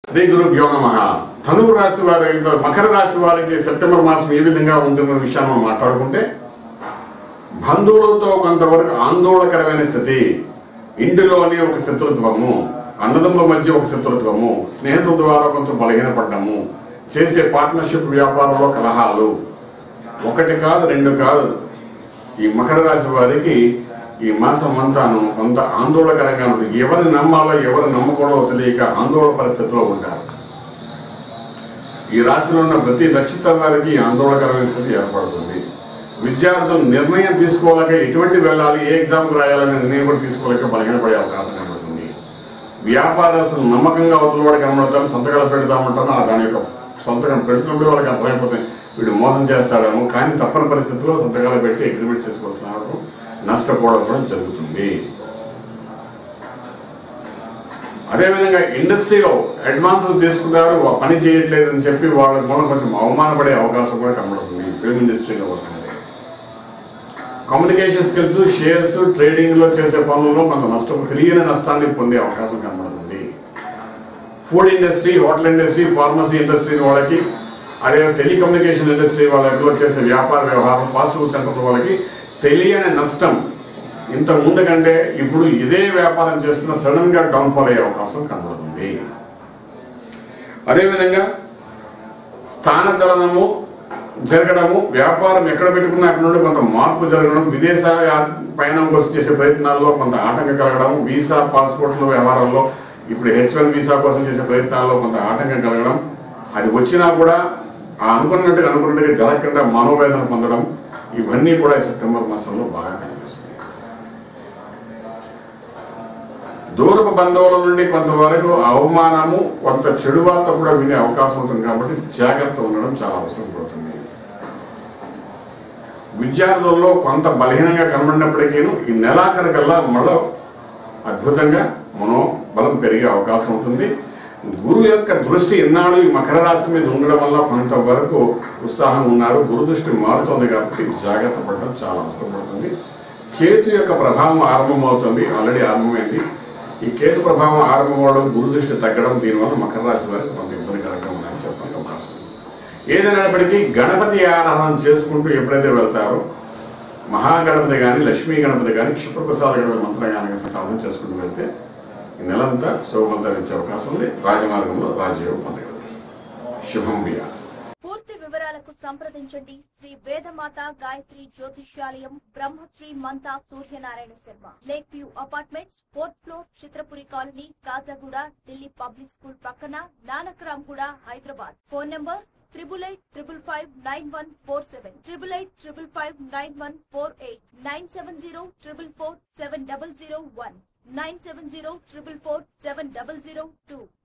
శ్రీ గురుభ్యో నమ ధనువు రాశి వారి మకర రాశి వారికి సెప్టెంబర్ మాసం ఏ విధంగా ఉంటుందన్న విషయాన్ని మనం మాట్లాడుకుంటే బంధువులతో కొంతవరకు ఆందోళనకరమైన స్థితి ఇంటిలోనే ఒక శత్రుత్వము అన్నదమ్ముల మధ్య ఒక శత్రుత్వము స్నేహితుల ద్వారా కొంచెం బలహీనపడ్డము చేసే పార్ట్నర్షిప్ వ్యాపారంలో కలహాలు ఒకటి కాదు రెండు కాదు ఈ మకర రాశి వారికి ఈ మాసం అంతాను కొంత ఆందోళనకరంగా ఉంటుంది ఎవరిని నమ్మాలో ఎవరు నమ్మకూడదో తెలియక ఆందోళన పరిస్థితిలో ఉంటారు ఈ రాశిలో ఉన్న ప్రతి నక్షత్రం వారికి ఆందోళనకరమైన స్థితి ఏర్పడుతుంది విద్యార్థులు నిర్ణయం తీసుకోలేక ఎటువంటి వెళ్ళాలి ఏ ఎగ్జామ్కి రాయాలనే నిర్ణయం కూడా తీసుకోలేక బలహీనపడే అవకాశం కనబడుతుంది వ్యాపారస్తులు నమ్మకంగా అవతల వాడు కనబడతారు సంతకాలు పెడతామంటారు ఆ దాని యొక్క సంతకం పెడుతున్నప్పుడు వాళ్ళకి అర్థమైపోతుంది వీడు మోసం చేస్తాడేమో కానీ తప్పని పరిస్థితుల్లో సంతకాలు పెట్టి అగ్రిమెంట్ చేసుకోవాల్సిన అవసరం నష్టపోవడం కూడా జరుగుతుంది అదేవిధంగా ఇండస్ట్రీలో అడ్వాన్సులు తీసుకున్నారు వా- పని చేయట్లేదని చెప్పి వాళ్ళ మూలం కొంచెం అవమానపడే అవకాశం కూడా కనబడుతుంది ఫిల్మ్ ఇండస్ట్రీలో సంగతి కమ్యూనికేషన్ స్కిల్స్ షేర్స్ ట్రేడింగ్ లో చేసే పనుల్లో కొంత నష్టం తెలియని నష్టాన్ని పొందే అవకాశం కనబడుతుంది food industry hotel industry pharmacy industry వాళ్ళకి అదే టెలికమ్యూనికేషన్ ఇండస్ట్రీ వాళ్ళలో చేసే వ్యాపార వ్యవహారం ఫాస్ట్ ఫుడ్ సెంటర్ వాళ్ళకి తెలియని నష్టం ఇంత ముందు కంటే ఇప్పుడు ఇదే వ్యాపారం చేస్తున్న సడన్ గా డౌన్ఫాల్ అయ్యే అవకాశం కనబడుతుంది అదేవిధంగా స్థానచలనము జరగడము వ్యాపారం ఎక్కడ పెట్టుకున్నా అక్కడ నుండి కొంత మార్పు జరగడం విదేశ యా- ప్రయాణం కోసం చేసే ప్రయత్నాల్లో కొంత ఆటంకం కలగడం వీసా పాస్పోర్ట్ల వ్యవహారాల్లో ఇప్పుడు హెచ్ వన్ వీసా కోసం చేసే ప్రయత్నాల్లో కొంత ఆటంకం కలగడం అది వచ్చినా కూడా ఆ అనుకున్నట్టుగా అనుకున్నట్టుగా జరగకుండా మనోవేదన పొందడం ఇవన్నీ కూడా ఈ సెప్టెంబర్ మాసంలో బాగా కనిపిస్తుంది దూరపు బంధువుల నుండి కొంతవరకు అవమానము కొంత చెడు వార్త కూడా వినే అవకాశం ఉంటుంది కాబట్టి జాగ్రత్త ఉండడం చాలా అవసరం పడుతుంది విద్యార్థుల్లో కొంత బలహీనంగా కనబడినప్పటికీ ఈ నెలాఖరు కల్లా మళ్ళీ అద్భుతంగా మనో బలం పెరిగే అవకాశం ఉంటుంది గురువు యొక్క దృష్టి ఇన్నాళ్ళు ఈ మకర రాశి మీద ఉండడం వల్ల కొంతవరకు ఉత్సాహంగా ఉన్నారు గురు దృష్టి మారుతోంది కాబట్టి జాగ్రత్త పడడం చాలా అవసరం పడుతుంది కేతు యొక్క ప్రభావం ఆరంభమవుతుంది ఆల్రెడీ ఆరంభమైంది ఈ కేతు ప్రభావం ఆరంభమవడం గురు దృష్టి తగ్గడం దీనివల్ల మకర రాశి వారికి కొంత ఇబ్బందికరంగా ఉందని చెప్పడానికి అవకాశం ఉంది ఏదైనప్పటికీ గణపతి ఆరాధన చేసుకుంటూ ఎప్పుడైతే వెళ్తారో మహాగణపతి కానీ లక్ష్మీ గణపతి కానీ క్షిప్రప్రసాద గణపతి మంత్రగానం సాధన చేసుకుంటూ వెళ్తే ఈ నెలంతా శుభఫలితాలు ఇచ్చే అవకాశం ఉంది రాజమార్గంలో రాజయోగం పొందగలుగుతారు శుభం బియా పూర్తి వివరాలకు సంప్రదించండి Shri Vedamata Gayatri Jyothishyalayam Brahmasri Mantha Suryanarayana Sharma lake view apartments fourth floor Chitrapuri colony Kajaguda Delhi public school పక్కన Nanakramguda Hyderabad phone number triple eight triple five nine one four seven triple eight triple five nine one four eight nine seven zero triple four seven double zero one nine seven zero triple four seven double zero two